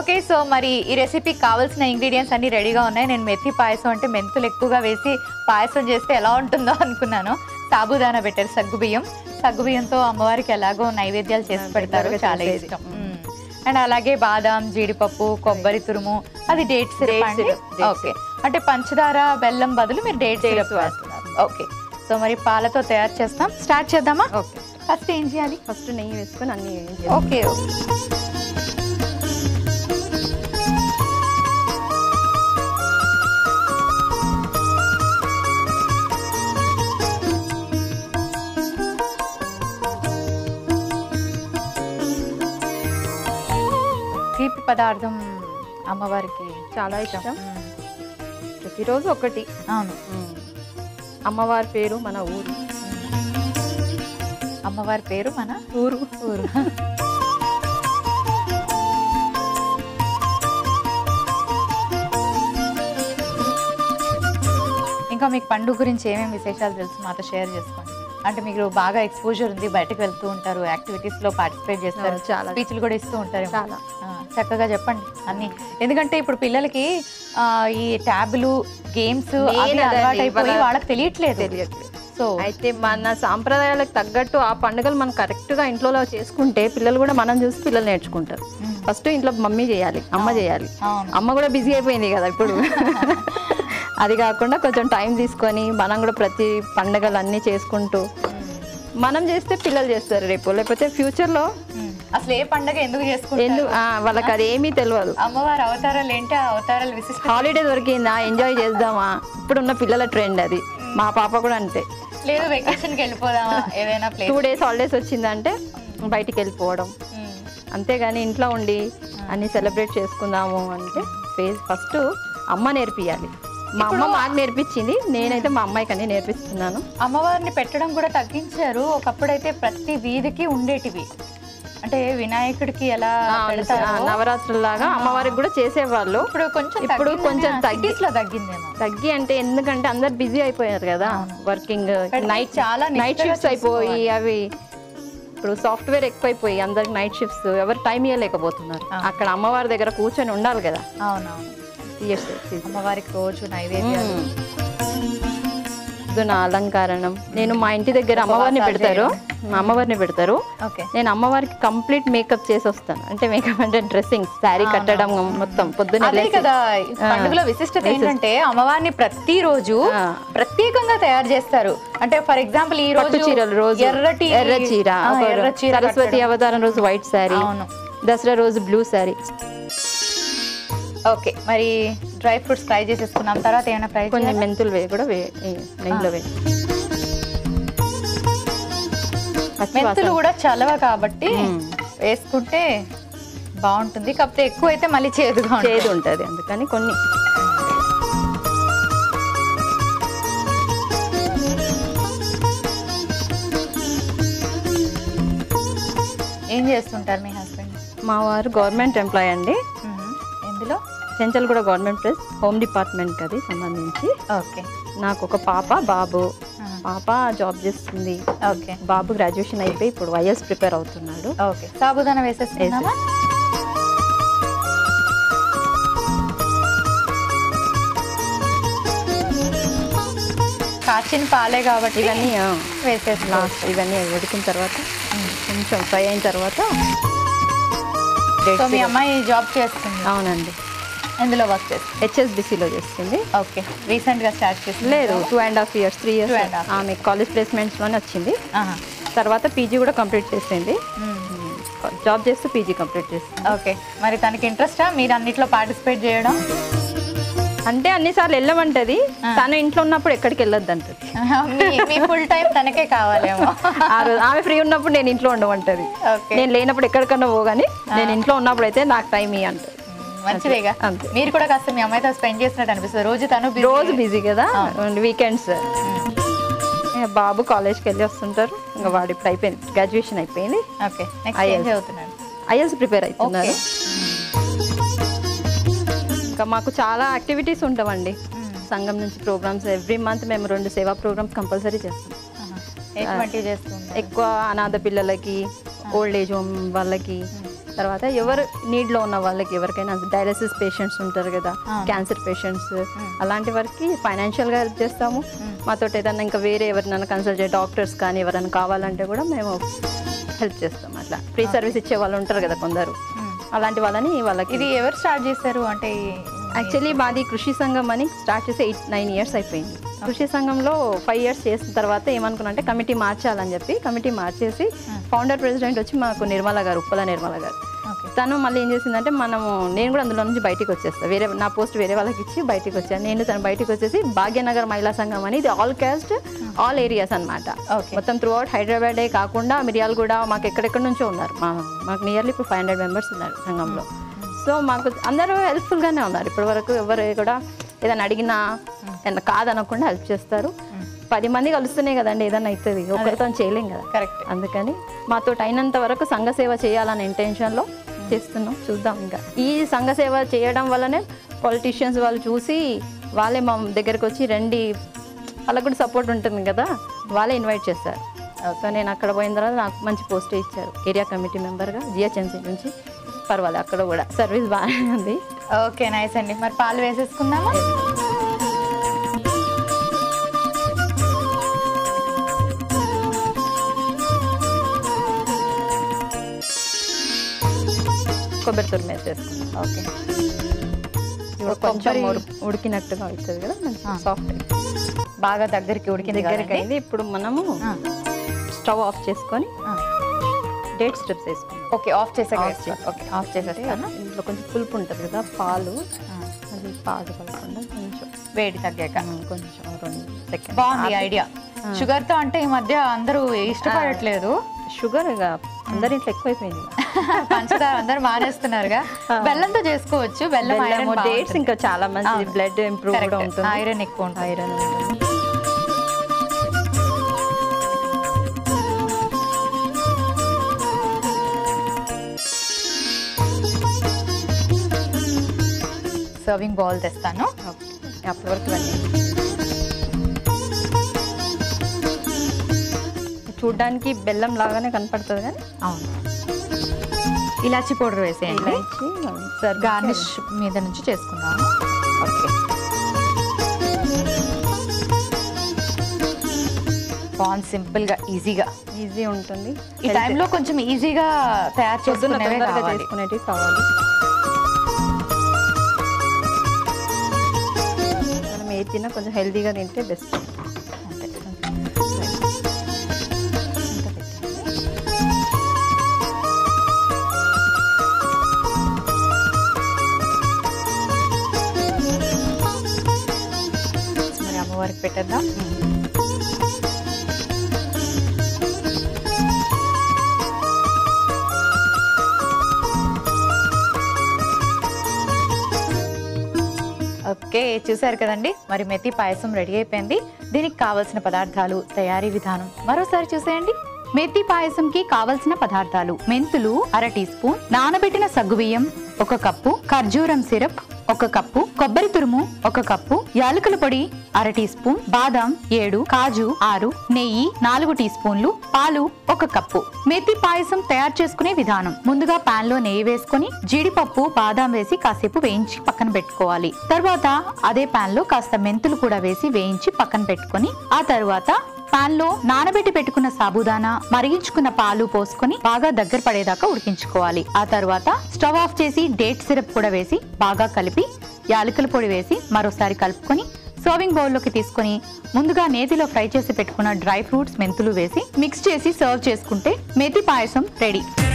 Okay so మరి ఈ రెసిపీకి కావాల్సిన ఇంగ్రీడియంట్స్ అన్ని రెడీగా ఉన్నాయి నేను మెత్తి పాయసం అంటే మెంతులు ఎక్కువగా వేసి పాయసం చేస్తే ఎలా ఉంటుందో అనుకున్నాను సాబుదానా పెట్టారు సగ్గుబియ్యం సగ్గుబియ్యంతో అమ్మవారికి ఎలాగో నైవేద్యాలు చేసి పెడతారు రెగ్యులర్గా చాలా చేసేది. ఇష్టం అండ్ అలాగే బాదాం జీడిపప్పు కొబ్బరి తురుము అది డేట్ సిరప్ Date అండి syrup, date ఓకే అంటే పంచదార బెల్లం బదులు మీరు డేట్ Dates సిరప్ వాడుతున్నారు. ఓకే సో మరి పాలతో తయారు చేస్తాం స్టార్ట్ చేద్దామా ఓకే ఫస్ట్ ఏం చేయాలి ఫస్ట్ నెయ్యి వేసుకొని అన్ని వేయించాలి. ఓకే ఓకే తీపి పదార్థం అమ్మవారికి చాలా ఇష్టం మ్మ్. ప్రతిరోజు ఒకటి అవును ఉమ్. అమ్మవారి పేరు మన ఊరు అమ్మవారి పేరు మన ఊరు ఊరు ఇంకా మీకు పండుగ గురించి ఏమేమి విశేషాలు తెలుసు మాతో షేర్ చేసుకోండి అంటే మీకు బాగా ఎక్స్పోజర్ ఉంది బయటకు వెళ్తూ ఉంటారు యాక్టివిటీస్ లో పార్టిసిపేట్ చేస్తారు అవును, చాలా. స్పీచ్లు కూడా ఇస్తూ ఉంటారు చాలా. చక్కగా చెప్పండి అన్ని ఎందుకంటే ఇప్పుడు పిల్లలకి ఆ, ఈ ట్యాబ్లు గేమ్స్ Main అదండి, అలవాటు అయిపోయి వాళ్ళ- వాళ్ళకి తెలియట్లేదు తెలియట్లేదు సో అయితే మన సాంప్రదాయాలకు తగ్గట్టు ఆ పండుగలు మనం కరెక్ట్ గా ఇంట్లో చేసుకుంటే పిల్లలు కూడా మనం చూసి పిల్లలు నేర్చుకుంటారు ఫస్ట్ ఇంట్లో మమ్మీ చేయాలి అమ్మ చేయాలి అవును అమ్మ కూడా బిజీ అయిపోయింది కదా ఇప్పుడు అది కాకుండా కొంచెం టైం తీసుకొని మనం కూడా ప్రతి పండుగలు అన్నీ చేసుకుంటూ మనం చేస్తే పిల్లలు చేస్తారు రేపు లేకపోతే ఫ్యూచర్లో ఉమ్. అసలు ఏ పండగ ఎందుకు చేసుకుంటారు ఎందుకు ఆ, వాళ్ళకి అది ఏమీ తెలియదు అమ్మవారి అవతారాలు ఏంటి ఆ అవతారాలు విశిష్ట హాలిడే దొరికిందా ఎంజాయ్ చేద్దామా ఇప్పుడున్న పిల్లల ట్రెండ్ అది మా పాప కూడా అంతే లేదు వెకేషన్ కి వెళ్ళిపోదామా ఏదైనా ప్లేస్ టూ డేస్ హాలిడేస్ వచ్చిందంటే బయటికి వెళ్ళిపోవడం అంతేగాని ఇంట్లో ఉండి అన్ని సెలబ్రేట్ చేసుకుందాము అంటే ఫేస్ ఫస్ట్ అమ్మ నేర్పియాలి మా అమ్మ మాకు నేర్పించింది నేనైతే మా అమ్మాయికి అన్ని నేర్పిస్తున్నాను అమ్మవారిని పెట్టడం కూడా తగ్గించారు ఒకప్పుడైతే ప్రతి వీధికి ఉండేటివి అంటే వినాయకుడికి ఎలా పెడతారో నవరాత్రులాగా అమ్మవారికి కూడా చేసేవాళ్ళు ఇప్పుడు కొంచెం ఇప్పుడు కొంచెం తగ్గి- సిటీస్ లో తగ్గిందేమో తగ్గి అంటే ఎందుకంటే అందరు బిజీ అయిపోయారు కదా వర్కింగ్ పెడితే నైట్ చాలా నైట్ నిష్ఠగా షిఫ్ట్స్ అయిపోయి అవి ఇప్పుడు సాఫ్ట్వేర్ ఎక్కువైపోయి అందరికి నైట్ షిఫ్ట్స్ ఎవరు టైం ఇవ్వలేకపోతున్నారు అక్కడ అమ్మవారి దగ్గర కూర్చొని ఉండాలి కదా అవునవును తీయచ్చు అమ్మవారికి రోజు నైవేద్యాలు నా అలంకారణం నేను మా ఇంటి దగ్గర అమ్మవారిని పెడతారు మా అమ్మవారిని పెడతారు ఓకే నేను అమ్మవారికి కంప్లీట్ మేకప్ చేసి వస్తాను అంటే మేకప్ అంటే డ్రెస్సింగ్ శారీ కట్టడం మొత్తం పొద్దున్న అదే కదా ఈ పండుగలో విశిష్టత ఏంటంటే అమ్మవారిని ప్రతిరోజు ప్రత్యేకంగా తయారు చేస్తారు అంటే ఫర్ ఎగ్జాంపుల్ ఈ పట్టు రోజు చీరలు రోజు ఎర్రటి ఎర్ర చీర ఆ, ఒక ఎర్ర చీర సరస్వతి అవతారం రోజు వైట్ శారీ అవును దసరా రోజు బ్లూ శారీ ఓకే మరి డ్రై ఫ్రూట్స్ ఫ్రై చేసేసుకున్నాం తర్వాత ఏమైనా ఫ్రై కొన్ని మెంతులు వే కూడా వే ఏ, నెయ్యిలో వే పచ్చి మెంతులు వాసన. కూడా చలవ కాబట్టి మ్మ్. వేసుకుంటే బాగుంటుంది కాకపోతే ఎక్కువ అయితే మళ్ళీ చేదుగా ఉంటుంది చేదు ఉంటుంది అందుకని కొన్ని ఏం చేస్తుంటారు మీ హస్బెండ్ మా వారు గవర్నమెంట్ ఎంప్లాయ్ అండి ఎందులో చెంచల్ కూడా గవర్నమెంట్ ప్రెస్ హోమ్ డిపార్ట్మెంట్ అది సంబంధించి ఓకే నాకు ఒక పాప బాబు పాప జాబ్ చేస్తుంది ఓకే బాబు గ్రాడ్యుయేషన్ అయిపోయి ఇప్పుడు వైఎస్ ప్రిపేర్ అవుతున్నాడు ఓకే సాబుదానా వేసేస్తున్నామా కాచిన పాలే కాబట్టి ఇవన్నీ ఆ, వేసేస్తున్నాం లాస్ట్ ఇవన్నీ ఉడికిన తర్వాత కొంచెం ఫ్రై అయిన తర్వాత సో మీ అమ్మాయి జాబ్ చేస్తుంది అవునండి ఎందులో వర్క్ చేస్తుంది హెచ్ఎస్బిసిలో చేస్తుంది ఓకే రీసెంట్ గా స్టార్ట్ చేసింది లేదు two and half years three Two years and half ఆమె కాలేజ్ ప్లేస్మెంట్స్లోనే వచ్చింది ఆహా. తర్వాత పీజీ కూడా కంప్లీట్ చేసింది మ్మ్. జాబ్ చేస్తూ పీజీ కంప్లీట్ చేసింది ఓకే మరి తనకి ఇంట్రెస్టా మీరు అన్నిట్లో పార్టిసిపేట్ చేయడం అంటే అన్నిసార్లు వెళ్ళమంటది తను ఇంట్లో ఉన్నప్పుడు ఎక్కడికి వెళ్ళొద్దు అంటది మీ- మీ ఫుల్ టైం తనకే కావాలేమో ఆ రోజు ఆమె ఫ్రీ ఉన్నప్పుడు నేను ఇంట్లో ఉండమంటది ఓకే నేను లేనప్పుడు ఎక్కడికన్నా పోగాని నేను ఇంట్లో ఉన్నప్పుడు అయితే నాకు టైం ఇ అంటది మంచిదేగా అంతే. మీరు కూడా కాస్త మీ అమ్మాయితో స్పెండ్ చేసినట్టు అనిపిస్తుంది రోజు తను busy. రోజు బిజీ కదా వీకెండ్స్ బాబు కాలేజ్కి వెళ్ళి వస్తుంటారు ఇంకా వాడు ఇప్పుడు అయిపోయింది గ్రాడ్యుయేషన్ అయిపోయింది ఓకే నెక్స్ట్ ఏం IS. చదువుతున్నాడు ఐఎస్ ప్రిపేర్ అవుతున్నారు ఓకే ఇంకా మాకు చాలా యాక్టివిటీస్ ఉంటామండి సంఘం నుంచి ప్రోగ్రామ్స్ ఎవ్రీ మంత్ మేము రెండు సేవా ప్రోగ్రామ్స్ కంపల్సరీ చేస్తాం ఎటువంటివి చేస్తుంటారు ఎక్కువ అనాథ పిల్లలకి ఓల్డ్ ఏజ్ హోమ్ వాళ్ళకి తర్వాత ఎవరు నీడ్లో ఉన్న వాళ్ళకి ఎవరికైనా డయాలసిస్ పేషెంట్స్ ఉంటారు కదా అవును. క్యాన్సర్ పేషెంట్స్ అలాంటి వారికి ఫైనాన్షియల్గా హెల్ప్ చేస్తాము మాతో ఏదైనా ఇంకా వేరే ఎవరినైనా కన్సల్ట్ చేయ డాక్టర్స్ కానీ ఎవరైనా కావాలంటే కూడా మేము హెల్ప్ చేస్తాం అట్లా ఫ్రీ సర్వీస్ ఇచ్చే వాళ్ళు ఉంటారు కదా కొందరు అలాంటి వాళ్ళని వాళ్ళకి ఇది ఎవరు స్టార్ట్ చేశారు అంటే ఈ- యాక్చువల్లీ మాది కృషి సంఘం అని స్టార్ట్ చేసి ఎయిట్ నైన్ ఇయర్స్ అయిపోయింది కృషి సంఘంలో ఫైవ్ ఇయర్స్ చేసిన తర్వాత ఏమనుకున్నా అంటే కమిటీ మార్చాలని చెప్పి కమిటీ మార్చేసి ఫౌండర్ ప్రెసిడెంట్ వచ్చి మాకు నిర్మల గారు ఉప్పల నిర్మల గారు ఓకే తను మళ్ళీ ఏం చేసిందంటే మనము నేను కూడా అందులో నుంచి బయటికి వచ్చేస్తాను వేరే నా పోస్ట్ వేరే వాళ్ళకి ఇచ్చి బయటికి వచ్చాను నేను తను బయటికి వచ్చేసి భాగ్యనగర్ మహిళా సంఘం అని ఇది ఆల్ కాస్ట్ ఆల్ ఏరియాస్ అన్నమాట ఓకే మొత్తం త్రూ అవుట్ హైదరాబాదే కాకుండా మిరియాలు కూడా మాకు ఎక్కడెక్కడ నుంచో ఉన్నారు మా మాకు నియర్లీ ఇప్పుడు ఫైవ్ హండ్రెడ్ మెంబర్స్ ఉన్నారు సంఘంలో సో మాకు అందరూ హెల్ప్ఫుల్గానే ఉన్నారు ఇప్పటి వరకు ఎవరు కూడా ఏదైనా అడిగినా ఏదైనా కాదనకుండా హెల్ప్ చేస్తారు పది మంది కలుస్తూనే కదండి ఏదైనా అవుతుంది ఒకరితో చేయలేం కదా కరెక్ట్ అందుకని మాతో అయినంత వరకు సంఘ సేవ చేయాలనే ఇంటెన్షన్లో చేస్తున్నాం చూద్దాం ఇంకా ఈ సంఘ సేవ చేయడం వల్లనే పొలిటీషియన్స్ వాళ్ళు చూసి వాళ్ళే మా దగ్గరకు వచ్చి రండి వాళ్ళకు కూడా సపోర్ట్ ఉంటుంది కదా వాళ్ళే ఇన్వైట్ చేస్తారు సో నేను అక్కడ పోయిన తర్వాత నాకు మంచి పోస్ట్ ఇచ్చారు ఏరియా కమిటీ మెంబర్గా జిహెచ్ఎంసీ నుంచి పర్వాలేదు అక్కడ కూడా సర్వీస్ బాగానే ఉంది ఓకే నైస్ అండి మరి పాలు వేసేసుకుందామా కొబ్బరి తురుము వేసేసుకున్నాం ఓకే ఇప్పుడు కొంచెం కొబ్బరి- ఉడు- ఉడికినట్టుగా అవుతుంది కదా మంచి ఆ. సాఫ్ట్ బాగా దగ్గరికి ఉడికింది దగ్గరికి కదండి? అయింది ఇప్పుడు మనము ఆ, స్టవ్ ఆఫ్ చేసుకొని ఆ. డేట్ స్ట్రిప్స్ వేసుకుందాం ఓకే ఆఫ్ చేసాక Off వేసుకో. చేసి. ఓకే ఆఫ్ చేసేస్తాను ఇంట్లో కొంచెం పులుపు ఉంటుంది కదా పాలు ఆ, అది పాలు కలపకుండా కొంచెం వేడి తగ్గాక ఉమ్, కొంచెం రెండు సెకండ్ బాగుంది ఐడియా షుగర్ తో అంటే ఈ మధ్య అందరూ ఇష్టపడట్లేదు షుగర్ ఇక అందరి ఇంట్లో ఎక్కువైపోయింది పంచదార అందరూ మానేస్తున్నారుగా బెల్లంతో చేసుకోవచ్చు బెల్లం ఐరన్ డేట్స్ ఇంకా చాలా మంచి బ్లడ్ ఇంప్రూవ్ కూడా ఉంటుంది ఐరన్ ఎక్కువ ఉంటుంది ఐరన్ ఉంటుంది సర్వింగ్ బౌల్ తెస్తాను ఓకే. అప్పటి వరకు ఇవన్నీ చూడ్డానికి బెల్లం లాగానే కనపడుతుంది కానీ అవును ఇలాచి పౌడర్ వేసేయండి ఇలాచి సర్ గార్నిష్ మీద నుంచి చేసుకుందాము ఓకే బాగుంది సింపుల్ గా ఈజీగా ఈజీ ఉంటుంది ఈ టైంలో కొంచెం ఈజీగా తయారు పొద్దున్న చేసుకునేవే తొందరగా కావాలి చేసుకునేటివి కావాలి మనం ఏది తిన్నా కొంచెం హెల్తీగా తింటే బెస్ట్ అంతే. ఇంత పెట్టండి. మరి అమ్మవారికి పెట్టేద్దాం ఓకే చూసారు కదండి మరి మెతి పాయసం రెడీ అయిపోయింది దీనికి కావలసిన పదార్థాలు తయారీ విధానం మరోసారి చూసేయండి మెతి పాయసంకి కావలసిన పదార్థాలు మెంతులు అర టీ స్పూన్ నానబెట్టిన సగ్గుబియ్యం ఒక కప్పు ఖర్జూరం సిరప్ ఒక కప్పు కొబ్బరి తురుము ఒక కప్పు యాలకుల పొడి అర టీ స్పూన్ బాదం ఏడు కాజు ఆరు నెయ్యి నాలుగు టీ స్పూన్లు పాలు ఒక కప్పు మెతి పాయసం తయారు చేసుకునే విధానం ముందుగా పాన్ లో నెయ్యి వేసుకొని జీడిపప్పు బాదం వేసి కాసేపు వేయించి పక్కన పెట్టుకోవాలి తర్వాత అదే పాన్ లో కాస్త మెంతులు కూడా వేసి వేయించి పక్కన పెట్టుకొని ఆ తర్వాత పాన్ లో నానబెట్టి పెట్టుకున్న సాబుదానా మరిగించుకున్న పాలు పోసుకొని బాగా దగ్గర పడేదాకా ఉడికించుకోవాలి ఆ తర్వాత స్టవ్ ఆఫ్ చేసి డేట్ సిరప్ కూడా వేసి బాగా కలిపి యాలకుల పొడి వేసి మరోసారి కలుపుకొని సర్వింగ్ బౌల్లోకి తీసుకొని ముందుగా నేతిలో ఫ్రై చేసి పెట్టుకున్న డ్రై ఫ్రూట్స్ మెంతులు వేసి మిక్స్ చేసి సర్వ్ చేసుకుంటే మెతి పాయసం రెడీ